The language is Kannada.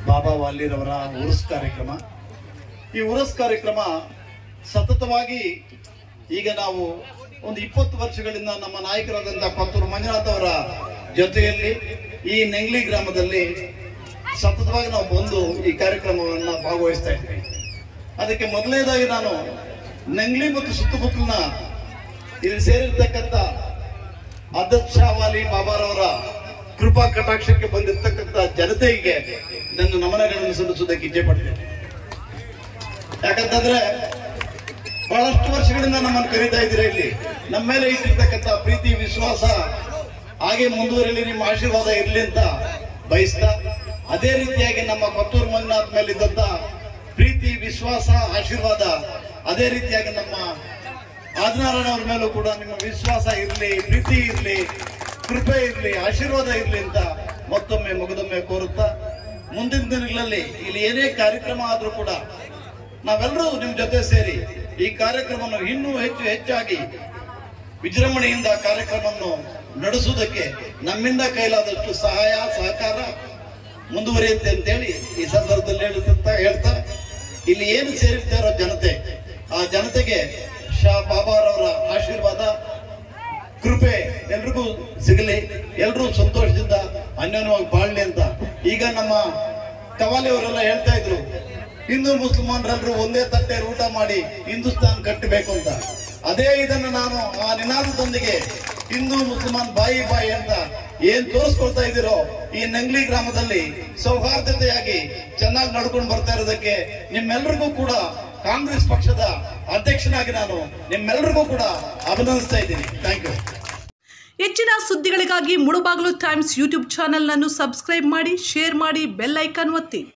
ಬಾಬಾ ವಾಲಿರವರ ಉರುಸ್ ಕಾರ್ಯಕ್ರಮ ಈ ಉರುಸ್ ಕಾರ್ಯಕ್ರಮ ಸತತವಾಗಿ ಈಗ ನಾವು ಒಂದು ಇಪ್ಪತ್ತು ವರ್ಷಗಳಿಂದ ನಮ್ಮ ನಾಯಕರಾದಂತಹ ಪತ್ತೂರು ಮಂಜುನಾಥ್ ಅವರ ಜೊತೆಯಲ್ಲಿ ಈ ನೆಂಗ್ಲಿ ಗ್ರಾಮದಲ್ಲಿ ಸತತವಾಗಿ ನಾವು ಬಂದು ಈ ಕಾರ್ಯಕ್ರಮವನ್ನ ಭಾಗವಹಿಸ್ತಾ ಇದ್ವಿ ಅದಕ್ಕೆ ಮೊದಲನೇದಾಗಿ ನಾನು ನೆಂಗ್ಲಿ ಮತ್ತು ಸುತ್ತಮುತ್ತಲಿನ ಇಲ್ಲಿ ಸೇರಿರ್ತಕ್ಕಂಥ ಅದ್ದತ್ ಶಾವಾಲಿ ಬಾಬಾರವರ ಕೃಪಾ ಕಟಾಕ್ಷಕ್ಕೆ ಬಂದಿರತಕ್ಕಂಥ ಜನತೆಗೆ ನನ್ನ ನಮನಗಳನ್ನು ಸಲ್ಲಿಸುವುದಕ್ಕೆ ಇಚ್ಛೆ ಪಡ್ತೇನೆ ಯಾಕಂತಂದ್ರೆ ಬಹಳಷ್ಟು ವರ್ಷಗಳಿಂದ ನಮ್ಮನ್ನು ಕರೀತಾ ಇದ್ದೀರಾ ಇಲ್ಲಿ ನಮ್ಮ ಮೇಲೆ ಇಟ್ಟಿರ್ತಕ್ಕಂಥ ಪ್ರೀತಿ ವಿಶ್ವಾಸ ಹಾಗೆ ಮುಂದುವರಿಲಿ ನಿಮ್ಮ ಆಶೀರ್ವಾದ ಇರಲಿ ಅಂತ ಬಯಸ್ತಾ ಅದೇ ರೀತಿಯಾಗಿ ನಮ್ಮ ಕೊತ್ತೂರು ಮಂಜುನಾಥ್ ಮೇಲಿದ್ದಂತ ಪ್ರೀತಿ ವಿಶ್ವಾಸ ಆಶೀರ್ವಾದ ಅದೇ ರೀತಿಯಾಗಿ ನಮ್ಮ ಆದಿನಾರಾಯಣ ಅವ್ರ ಮೇಲೂ ಕೂಡ ನಿಮ್ಮ ವಿಶ್ವಾಸ ಇರಲಿ ಪ್ರೀತಿ ಇರಲಿ ಕೃಪೆ ಇರಲಿ ಆಶೀರ್ವಾದ ಇರಲಿ ಅಂತ ಮತ್ತೊಮ್ಮೆ ಮುಗಿದೊಮ್ಮೆ ಕೋರುತ್ತಾ ಮುಂದಿನ ದಿನಗಳಲ್ಲಿ ಇಲ್ಲಿ ಏನೇ ಕಾರ್ಯಕ್ರಮ ಆದ್ರೂ ಕೂಡ ನಾವೆಲ್ಲರೂ ನಿಮ್ ಜೊತೆ ಸೇರಿ ಈ ಕಾರ್ಯಕ್ರಮವನ್ನು ಇನ್ನೂ ಹೆಚ್ಚು ಹೆಚ್ಚಾಗಿ ವಿಜೃಂಭಣೆಯಿಂದ ಕಾರ್ಯಕ್ರಮವನ್ನು ನಡೆಸುವುದಕ್ಕೆ ನಮ್ಮಿಂದ ಕೈಲಾದಷ್ಟು ಸಹಾಯ ಸಹಕಾರ ಮುಂದುವರಿಯುತ್ತೆ ಅಂತೇಳಿ ಈ ಸಂದರ್ಭದಲ್ಲಿ ಹೇಳುತ್ತಾ ಹೇಳ್ತಾ ಇಲ್ಲಿ ಏನು ಸೇರಿರ್ತಾರೋ ಜನತೆ ಆ ಜನತೆಗೆ ಶಾ ಬಾಬಾರವರ ಆಶೀರ್ವಾದ ಕೃಪೆ ಎಲ್ರಿಗೂ ಸಿಗಲಿ ಎಲ್ರೂ ಸಂತೋಷದಿಂದ ಅನ್ಯೋನ್ಯವಾಗಿ ಬಾಳ್ಲಿ ಅಂತ ಈಗ ನಮ್ಮ ಕವಾಲಿ ಅವರೆಲ್ಲ ಹೇಳ್ತಾ ಇದ್ರು ಹಿಂದೂ ಮುಸಲ್ಮಾನರೆಲ್ಲರೂ ಒಂದೇ ತಟ್ಟೆ ಊಟ ಮಾಡಿ ಹಿಂದೂಸ್ತಾನ್ ಕಟ್ಟಬೇಕು ಅಂತ ಅದೇ ಇದನ್ನು ನಾನು ಆ ನಿನಾದದೊಂದಿಗೆ ಹಿಂದೂ ಮುಸಲ್ಮಾನ್ ಬಾಯಿ ಬಾಯಿ ಅಂತ ಏನ್ ತೋರಿಸ್ಕೊಳ್ತಾ ಇದ್ದೀರೋ ಈ ನಂಗ್ಲಿ ಗ್ರಾಮದಲ್ಲಿ ಸೌಹಾರ್ದತೆಯಾಗಿ ಚೆನ್ನಾಗಿ ನಡ್ಕೊಂಡು ಬರ್ತಾ ಇರೋದಕ್ಕೆ ನಿಮ್ಮೆಲ್ಲರಿಗೂ ಕೂಡ ಕಾಂಗ್ರೆಸ್ ಪಕ್ಷದ ಅಧ್ಯಕ್ಷನಾಗಿ ನಾನು ನಿಮ್ಮೆಲ್ಲರಿಗೂ ಕೂಡ ಅಭಿನಂದಿಸ್ತಾ ಇದ್ದೀನಿ ಥ್ಯಾಂಕ್ ಯು ಹೆಚ್ಚಿನ ಸುದ್ದಿಗಳಿಗಾಗಿ ಮುಳುಬಾಗಿಲು ಟೈಮ್ಸ್ ಯೂಟ್ಯೂಬ್ ಚಾನೆಲ್ನನ್ನು ಸಬ್ಸ್ಕ್ರೈಬ್ ಮಾಡಿ ಶೇರ್ ಮಾಡಿ ಬೆಲ್ ಐಕಾನ್ ಒತ್ತಿ